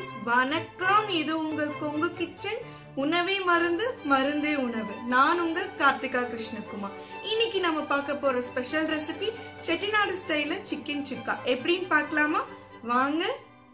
friends வணக்கம் இது உங்கள் கொங்கு கிச்சன் உணவே மருந்து மருந்தே உணவு நான் உங்கள் கார்த்திகா கிருஷ்ணகுமார் இன்னைக்கு நம்ம பார்க்க போற ஸ்பெஷல் ரெசிபி செட்டிநாடு ஸ்டைல சிக்கன் சுக்கா எப்படின்னு பார்க்கலாமா வாங்க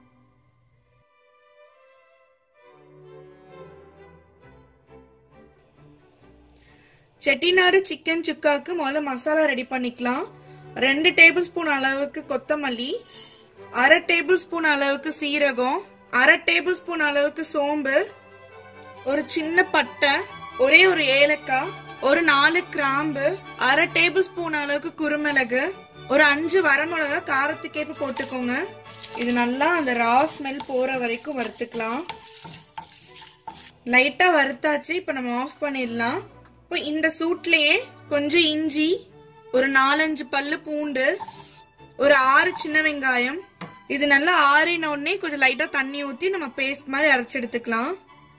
செட்டிநாடு சிக்கன் சுக்காக்கு முதல்ல மசாலா ரெடி பண்ணிக்கலாம் ரெண்டு டேபிள் ஸ்பூன் அளவுக்கு கொத்தமல்லி அரை டேபிள் ஸ்பூன் அளவுக்கு சீரகம் அரை டேபிள் ஸ்பூன் அளவுக்கு சோம்பு ஒரு சின்ன பட்டை ஒரே ஒரு ஏலக்காய் ஒரு நாலு கிராம்பு அரை டேபிள் ஸ்பூன் அளவுக்கு குருமிளகு ஒரு அஞ்சு வரமிளகா காரத்துக்கேற்ப போட்டுக்கோங்க இது நல்லா அந்த ரா ஸ்மெல் போற வரைக்கும் வறுத்துக்கலாம் லைட்டா வறுத்தாச்சு இப்ப நம்ம ஆஃப் பண்ணிடலாம் இப்போ இந்த சூட்லயே கொஞ்சம் இஞ்சி ஒரு நாலஞ்சு பல்லு பூண்டு ஒரு ஆறு சின்ன வெங்காயம் இது நல்லா ஆறின உடனே கொஞ்சம் லைட்டா தண்ணி ஊத்தி நம்ம பேஸ்ட் மாதிரி அரைச்சு எடுத்துக்கலாம்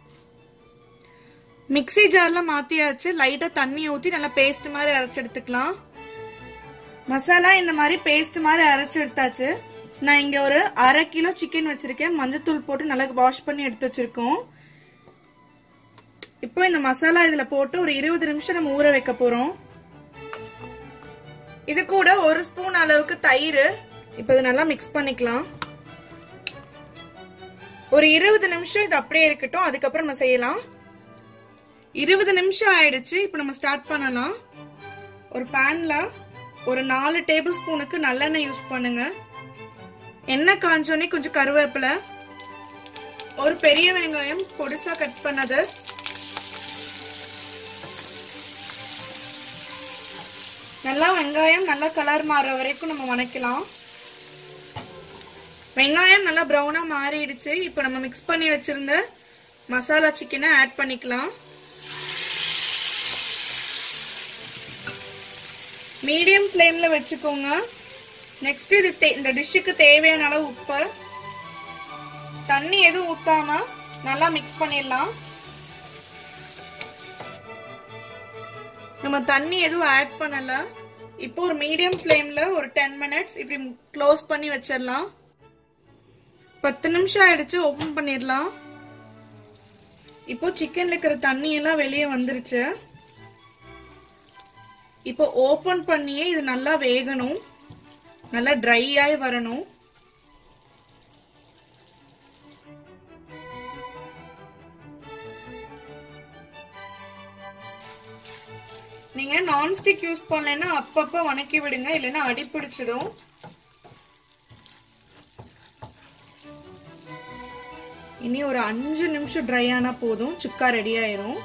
மிக்சி ஜார்ல மாத்தியாச்சு லைட்டா தண்ணி ஊத்தி நல்லா பேஸ்ட் மாதிரி அரைச்சு எடுத்துக்கலாம் மசாலா இந்த மாதிரி பேஸ்ட் மாதிரி அரைச்சு எடுத்தாச்சு நான் இங்க ஒரு அரை கிலோ சிக்கன் வச்சிருக்கேன் மஞ்சத்தூள் போட்டு நல்லா வாஷ் பண்ணி எடுத்து வச்சிருக்கோம் இப்போ இந்த மசாலா இதுல போட்டு ஒரு இருபது நிமிஷம் நம்ம ஊற வைக்க போறோம் இது கூட ஒரு ஸ்பூன் அளவுக்கு தயிர் இப்போ இது நல்லா மிக்ஸ் பண்ணிக்கலாம் ஒரு இருபது நிமிஷம் இது அப்படியே இருக்கட்டும் அதுக்கப்புறம் நம்ம செய்யலாம் இருபது நிமிஷம் ஆயிடுச்சு இப்போ நம்ம ஸ்டார்ட் பண்ணலாம் ஒரு பேன்ல ஒரு நாலு டேபிள் ஸ்பூனுக்கு நல்லெண்ணெய் யூஸ் பண்ணுங்க எண்ணெய் காஞ்சோடனே கொஞ்சம் கருவேப்பிலை ஒரு பெரிய வெங்காயம் பொடிசா கட் பண்ணது நல்லா வெங்காயம் நல்லா கலர் மாறுற வரைக்கும் நம்ம வணக்கலாம் வெங்காயம் நல்லா ப்ரௌனா மாறிடுச்சு இப்போ நம்ம மிக்ஸ் பண்ணி வச்சிருந்த மசாலா சிக்கனை ஆட் பண்ணிக்கலாம் மீடியம் ஃப்ளேம்ல வச்சுக்கோங்க நெக்ஸ்ட் இது இந்த டிஷ்ஷுக்கு தேவையான அளவு உப்பு தண்ணி எதுவும் ஊத்தாம நல்லா மிக்ஸ் பண்ணிடலாம் நம்ம தண்ணி எதுவும் ஆட் பண்ணல இப்போ ஒரு மீடியம் ஃப்ளேம்ல ஒரு டென் மினிட்ஸ் இப்படி க்ளோஸ் பண்ணி வச்சிடலாம் பத்து நிமிஷம் ஆயிடுச்சு ஓபன் பண்ணிடலாம் இப்போ சிக்கன்ல இருக்கிற தண்ணி எல்லாம் வெளியே வந்துருச்சு இப்போ ஓபன் பண்ணியே இது நல்லா வேகணும் நல்லா ட்ரை ஆகி வரணும் நீங்க நான்ஸ்டிக் யூஸ் பண்ணலைன்னா அப்பப்ப வணக்கி விடுங்க இல்லைன்னா அடி பிடிச்சிடும் இனி ஒரு அஞ்சு நிமிஷம் ட்ரை ஆனா போதும் சுக்கா ரெடி ஆயிரும்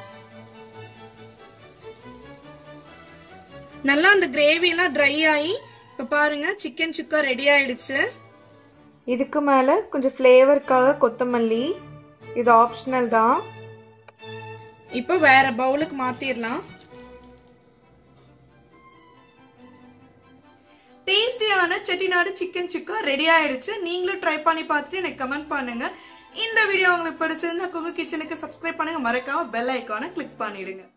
நல்லா அந்த கிரேவி எல்லாம் ட்ரை ஆகி இப்ப பாருங்க சிக்கன் சுக்கா ரெடி ஆயிடுச்சு இதுக்கு மேல கொஞ்சம் ஃப்ளேவருக்காக கொத்தமல்லி இது ஆப்ஷனல் தான் இப்போ வேற பவுலுக்கு மாத்திரலாம் டேஸ்டியான செட்டிநாடு சிக்கன் சுக்கா ரெடி ஆயிடுச்சு நீங்களும் ட்ரை பண்ணி பார்த்துட்டு எனக்கு கமெண்ட் பண்ணுங்க இந்த வீடியோ உங்களுக்கு பிடிச்சிருந்தா குக்கு கிச்சனுக்கு சப்ஸ்கிரைப் பண்ணுங்க மறக்காம பெல் ஐக்கானை கிளிக் பண்ணிடுங்க